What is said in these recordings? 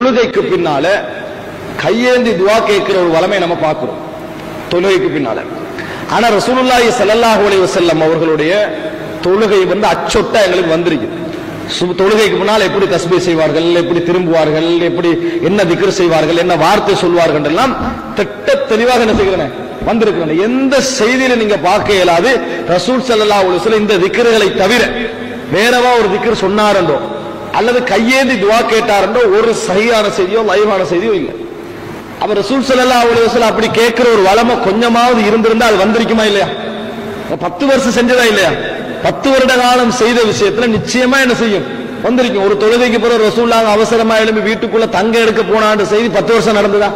தொழுகைக்கு பின்னால கையேந்தி துவா கேட்கிற ஒரு வளமை நம்ம பார்க்கிறோம் தொழுகைக்கு பின்னால ஆனா ரசூலுல்லாஹி ஸல்லல்லாஹு அலைஹி வஸல்லம் அவர்களுடைய தொழுகை வந்து அச்சொட்டா எங்களுக்கு வந்திருக்குது சு- தொழுகைக்கு முன்னால் எப்படி தஸ்பீ செய்வார்கள் எப்படி திரும்புவார்கள் எப்படி என்ன திக்ர் செய்வார்கள் என்ன வார்த்தை சொல்வார்கள் எல்லாம் திட்ட தெளிவாக என்ன செய்கிறேன் வந்திருக்கிறேன் எந்த செய்தியில நீங்க பார்க்க இயலாது ரசூல் ஸல்லல்லாஹு அலைஹி வஸல்லம் இந்த திக்ருகளை தவிர வேறவா ஒரு திக்ர் சொன்னாரண்டோ அல்லது கையேந்தி துவா கேட்டாரண்டோ ஒரு சரியான செய்தியோ லைவான செய்தியோ இல்லை அப்ப ரசூல் ஸல்லல்லாஹு அலைஹி வஸல்லம் அப்படி கேட்கிற ஒரு வளமை கொஞ்சமாவது இருந்திருந்தா அது வந்திருக்குமா இல்லையா அப்ப பத்து வருஷம் செஞ்சதா இல்லையா பத்து வருட காலம் செய்த விஷயத்துல நிச்சயமா என்ன செய்யும் வந்திருக்கும் ஒரு தொழுகைக்கு பிறகு ரசூல்லாங்க அவசரமா எழுப்பி வீட்டுக்குள்ள தங்க எடுக்க போனான்ற செய்தி பத்து வருஷம் நடந்ததா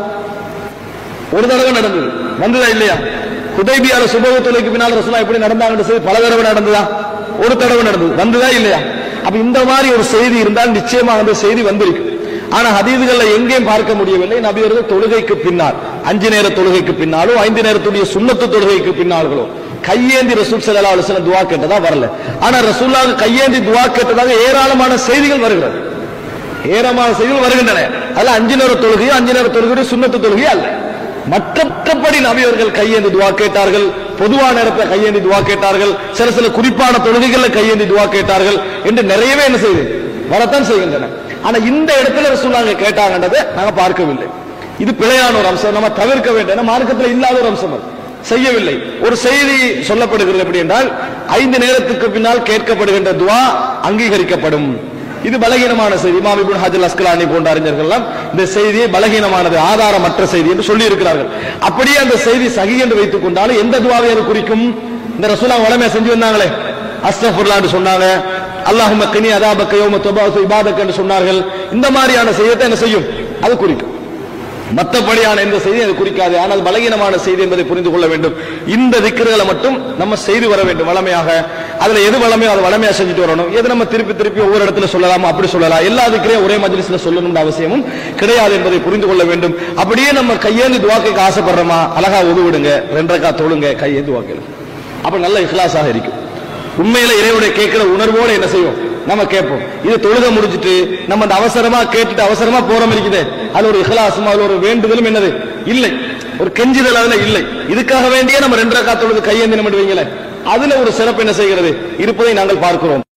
ஒரு தடவை நடந்தது வந்ததா இல்லையா குதைபியால சுபக தொழுகைக்கு பின்னால் ரசூலா எப்படி நடந்தாங்கன்ற செய்தி பல தடவை நடந்ததா ஒரு தடவை நடந்தது வந்ததா இல்லையா அப்ப இந்த மாதிரி ஒரு செய்தி இருந்தால் நிச்சயமா அந்த செய்தி வந்திருக்கு ஆனா ஹதீதுகள்ல எங்கேயும் பார்க்க முடியவில்லை நபியர்கள் தொழுகைக்கு பின்னால் அஞ்சு நேர தொழுகைக்கு பின்னாலோ ஐந்து நேரத்துடைய சுண்ணத்து தொழுகைக்கு பின்னால்களோ கையேந்தி ரசூல் ஸல்லல்லாஹு அலைஹி வஸல்லம் துவா கேட்டதா வரல ஆனா ரசூலுல்லாஹ் கையேந்தி துவா கேட்டதாக ஏராளமான செய்திகள் வருகிறது ஏராளமான செய்திகள் வருகின்றன அதுல அஞ்சு நேர தொழுகையோ அஞ்சு நேர தொழுகையோ சுண்ணத்து தொழுகையோ அல்ல மற்றபடி நபியவர்கள் கையேந்தி துவா கேட்டார்கள் பொதுவான நேரத்தில் கையேந்தி துவா கேட்டார்கள் சில சில குறிப்பான தொழுகைகள்ல கையேந்தி துவா கேட்டார்கள் என்று நிறையவே என்ன செய்யுது வரத்தான் செய்கின்றன ஆனா இந்த இடத்துல ரசூலுல்லாஹ் கேட்டாங்கன்றதை நாங்க பார்க்கவில்லை இது பிழையான ஒரு அம்சம் நம்ம தவிர்க்க வேண்டும் ஏன்னா மார்க்கத்தில் இல்லாத ஒரு அம்சம் அது செய்யவில்லை ஒரு செய்தி சொல்லப்படுகிறது எப்படி என்றால் ஐந்து நேரத்துக்கு பின்னால் கேட்கப்படுகின்ற துவா அங்கீகரிக்கப்படும் இது பலகீனமான செய்தி இமாம் இப்னு ஹஜர் அஸ்கலானி போன்ற அறிஞர்கள் எல்லாம் இந்த செய்தியை பலகீனமானது ஆதாரமற்ற செய்தி என்று சொல்லி இருக்கிறார்கள் அப்படியே அந்த செய்தி சகி என்று வைத்துக் கொண்டாலும் எந்த துவாவை அது குறிக்கும் இந்த ரசூலா வளமையா செஞ்சு வந்தாங்களே அஸ்தஃபுர்லா என்று சொன்னாங்க அல்லாஹும்ம கனி அதாபக்க யௌம துபாசு இபாதக் என்று சொன்னார்கள் இந்த மாதிரியான செய்யத்தை என்ன செய்யும் அது குறிக்கும் மற்றபடியான எந்த செய்தி அது குறிக்காது ஆனால் பலகீனமான செய்தி என்பதை புரிந்து கொள்ள வேண்டும் இந்த திக்கர்களை மட்டும் நம்ம செய்து வர வேண்டும் வளமையாக அதுல எது வளமையோ அதை வளமையா செஞ்சுட்டு வரணும் எது நம்ம திருப்பி திருப்பி ஒவ்வொரு இடத்துல சொல்லலாமா அப்படி சொல்லலாம் எல்லா திக்கரையும் ஒரே மஜ்லிஸ்ல சொல்லணும்னு அவசியமும் கிடையாது என்பதை புரிந்து கொள்ள வேண்டும் அப்படியே நம்ம கையேந்து துவாக்கைக்கு ஆசைப்படுறோமா அழகா உதவிடுங்க ரெண்டரைக்கா தொழுங்க கையேந்து துவாக்கையில் அப்ப நல்ல இஹ்லாஸாக இருக்கும் உண்மையில இறைவனுடைய கேட்கிற உணர்வோட என்ன செய்வோம் நம்ம கேட்போம் இது தொழுக முடிஞ்சிட்டு நம்ம அந்த அவசரமா கேட்டுட்டு அவசரமா போறோம் இருக்குது அது ஒரு இஹ்லாசும் அதுல ஒரு வேண்டுதலும் என்னது இல்லை ஒரு கெஞ்சுதல் அதுல இல்லை இதுக்காக வேண்டியே நம்ம ரெண்டரை காத்தொழுது கையேந்தி நம்ம வைங்களேன் அதுல ஒரு சிறப்பு என்ன செய்கிறது இருப்பதை நாங்கள் பார்க்கிறோம்